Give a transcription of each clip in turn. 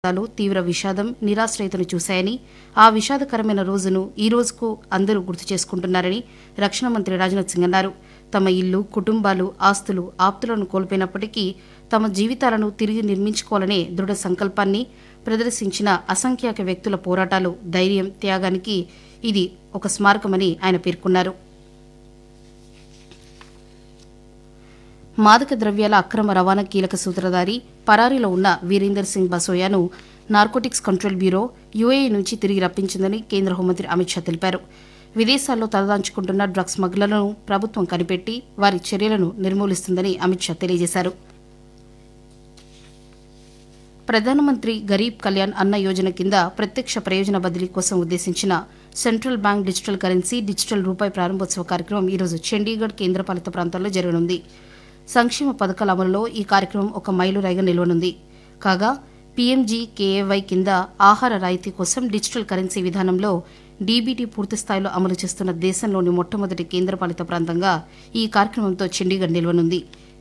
లు తీవ్ర విషాదం నిరాశ్రయతను చూశాయని ఆ విషాదకరమైన రోజును ఈ రోజుకు అందరూ గుర్తు చేసుకుంటున్నారని రక్షణ మంత్రి రాజ్నాథ్ సింగ్ అన్నారు తమ ఇల్లు కుటుంబాలు ఆస్తులు ఆప్తులను కోల్పోయినప్పటికీ తమ జీవితాలను తిరిగి నిర్మించుకోవాలనే దృఢ సంకల్పాన్ని ప్రదర్శించిన అసంఖ్యాక వ్యక్తుల పోరాటాలు ధైర్యం త్యాగానికి ఇది ఒక స్మారకమని ఆయన పేర్కొన్నారు మాదక ద్రవ్యాల అక్రమ రవాణా కీలక సూత్రధారి పరారీలో ఉన్న వీరేందర్ సింగ్ బసోయాను నార్కోటిక్స్ కంట్రోల్ బ్యూరో యుఏఈ నుంచి తిరిగి రప్పించిందని కేంద్ర హోంమంత్రి అమిత్ షా తెలిపారు విదేశాల్లో తలదాంచుకుంటున్న డ్రగ్స్ స్మగ్లర్లను ప్రభుత్వం కనిపెట్టి వారి చర్యలను నిర్మూలిస్తుందని అమిత్ షా తెలియజేశారు ప్రధానమంత్రి గరీబ్ కళ్యాణ్ అన్న యోజన కింద ప్రత్యక్ష ప్రయోజన బదిలీ కోసం ఉద్దేశించిన central bank digital currency digital రూపాయి ప్రారంభోత్సవ కార్యక్రమం ఈరోజు చండీగఢ్ కేంద్రపాలిత ప్రాంతాల్లో జరగనుంది సంక్షేమ పథకాల అమలులో ఈ కార్యక్రమం ఒక మైలురాయిగా నిలవనుంది కాగా పీఎంజీ కేఏవై కింద ఆహార రాయితీ కోసం డిజిటల్ కరెన్సీ విధానంలో డీబీటీ పూర్తి స్థాయిలో అమలు చేస్తున్న దేశంలోని మొట్టమొదటి కేంద్రపాలిత ప్రాంతంగా ఈ కార్యక్రమంతో చండీగఢ్ నిలవనుంది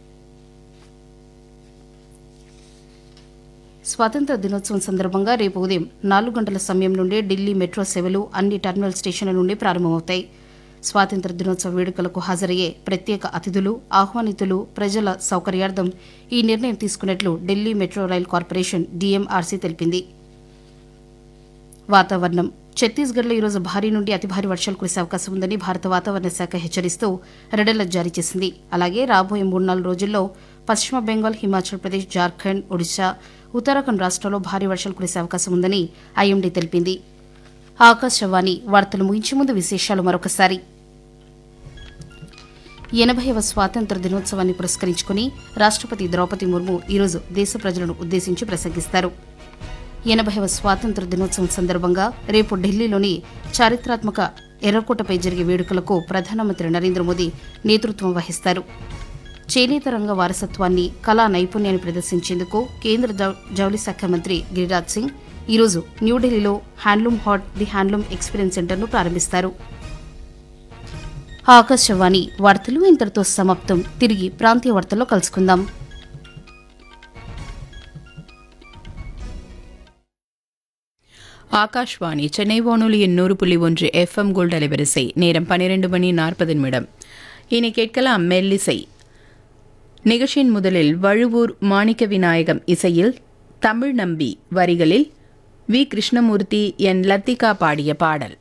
స్వాతంత్ర దినోత్సవం సందర్భంగా రేపు ఉదయం నాలుగు గంటల సమయం నుండే ఢిల్లీ మెట్రో సేవలు అన్ని టెర్మినల్ స్టేషన్ల నుండి ప్రారంభమవుతాయి స్వాతంత్ర దినోత్సవ వేడుకలకు హాజరయ్యే ప్రత్యేక అతిథులు ఆహ్వానితులు ప్రజల సౌకర్యార్థం ఈ నిర్ణయం తీసుకున్నట్లు Delhi metro rail corporation DMRC తెలిపింది వాతావరణం ఛత్తీస్గఢ్లో ఈరోజు భారీ నుండి అతి భారీ వర్షాలు కురిసే అవకాశం ఉందని భారత వాతావరణ శాఖ హెచ్చరిస్తూ రెడ్ అలర్ట్ జారీ చేసింది అలాగే రాబోయే మూడు నాలుగు రోజుల్లో పశ్చిమ బెంగాల్ హిమాచల్ ప్రదేశ్ జార్ఖండ్ ఒడిశా ఉత్తరాఖండ్ రాష్ట్రాల్లో భారీ వర్షాలు కురిసే అవకాశం ఉందని ఐఎండీ తెలిపింది ఆకాశవాణి వార్తలు ముగించే ముందు విశేషాలు మరొకసారి ఎనభైవ స్వాతంత్ర దినోత్సవాన్ని పురస్కరించుకుని రాష్ట్రపతి ద్రౌపది ముర్ము ఈరోజు దేశ ప్రజలను ఉద్దేశించి ప్రసంగిస్తారు ఎనభైవ స్వాతంత్ర దినోత్సవం సందర్భంగా రేపు ఢిల్లీలోని చారిత్రాత్మక ఎర్రకోటపై జరిగే వేడుకలకు ప్రధానమంత్రి నరేంద్ర మోదీ నేతృత్వం వహిస్తారు చేనేత రంగ వారసత్వాన్ని కళా నైపుణ్యాన్ని ప్రదర్శించేందుకు కేంద్ర జౌ- జౌళి శాఖ మంత్రి గిరిరాజ్ సింగ్ ఈరోజు న్యూఢిల్లీలో handloom Haat the handloom experience సెంటర్ను ప్రారంభిస్తారు ఆకాశవాణి వార్తలు ఇంతటితో సమాప్తం తిరిగి ప్రాంతీయ వార్తల్లో కలుసుకుందాం ஆகாஷ்வாணி சென்னை வானொலியின் நூறு புள்ளி ஒன்று எஃப்எம் கோல்ட் அலைவரிசை நேரம் பன்னிரண்டு மணி நாற்பது நிமிடம் இனி கேட்கலாம் மெல்லிசை நிகழ்ச்சியின் முதலில் வழுவூர் மாணிக்க விநாயகம் இசையில் தமிழ் நம்பி வரிகளில் வி கிருஷ்ணமூர்த்தி என் லத்திகா பாடிய பாடல்